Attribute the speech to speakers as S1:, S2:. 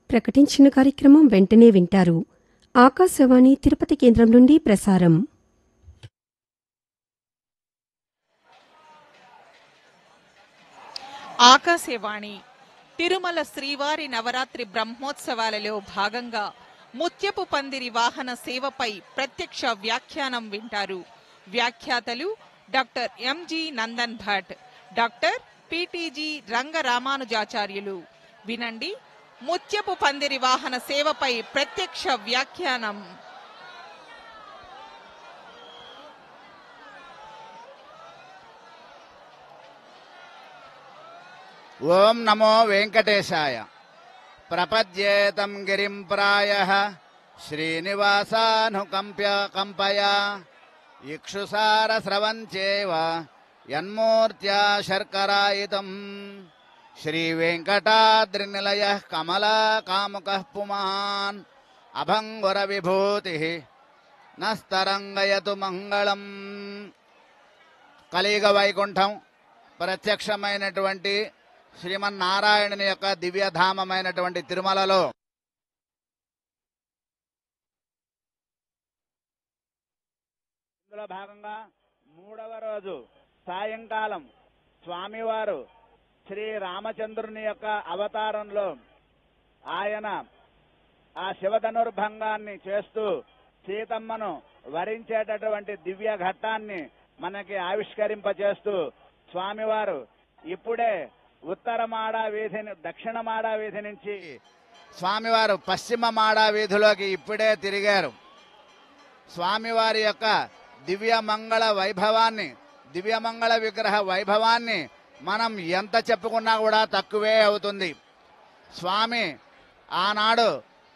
S1: ప్రకటించిన కార్యక్రమం వెంటనే వింటారు ఆకాశవాణి తిరుపతి కేంద్రం నుండి ప్రసారం
S2: ఆకాశవాణి తిరుమల శ్రీవారి నవరాత్రి బ్రహ్మోత్సవాలలో భాగంగా ముత్యపు పందిరి వాహన సేవపై ప్రత్యక్ష వ్యాఖ్యానం వింటారు వ్యాఖ్యాతలు doctor MG Nandan Bhat doctor PTG Rangaramanujacharyulu వినండి ముత్యపు పందిరి వాహన సేవపై ప్రత్యక్ష వ్యాఖ్యానం
S3: ఓం నమో వెంకటేశాయ ప్రపద్యేతం గిరిం ప్రాయ శ్రీనివాసానుకంప్య కంపయా ఇక్షుసార స్రవంచేవ యన్మూర్త్యా శర్కరాయితం శ్రీవేంకటాద్రినిలయ కమలా కాముక పుమాన్ అభంగుర విభూతి నస్తరంగయతు మంగళం కలియుగ వైకుంఠం ప్రత్యక్షమైనటువంటి శ్రీమన్నారాయణుని యొక్క దివ్యధామమైనటువంటి తిరుమలలో ఇందులో భాగంగా మూడవ రోజు సాయంకాలం స్వామివారు శ్రీ రామచంద్రుని యొక్క అవతారంలో ఆయన ఆ శివధనుర్భంగాన్ని చేస్తూ సీతమ్మను వరించేటటువంటి దివ్య ఘట్టాన్ని మనకి ఆవిష్కరింపచేస్తూ స్వామివారు ఇప్పుడే ఉత్తర మాడా వీధిని దక్షిణ మాడా వీధి నుంచి స్వామివారు పశ్చిమ మాడా వీధిలోకి ఇప్పుడే తిరిగారు స్వామివారి యొక్క దివ్యమంగళ వైభవాన్ని దివ్యమంగళ విగ్రహ వైభవాన్ని మనం ఎంత చెప్పుకున్నా కూడా తక్కువే అవుతుంది స్వామి ఆనాడు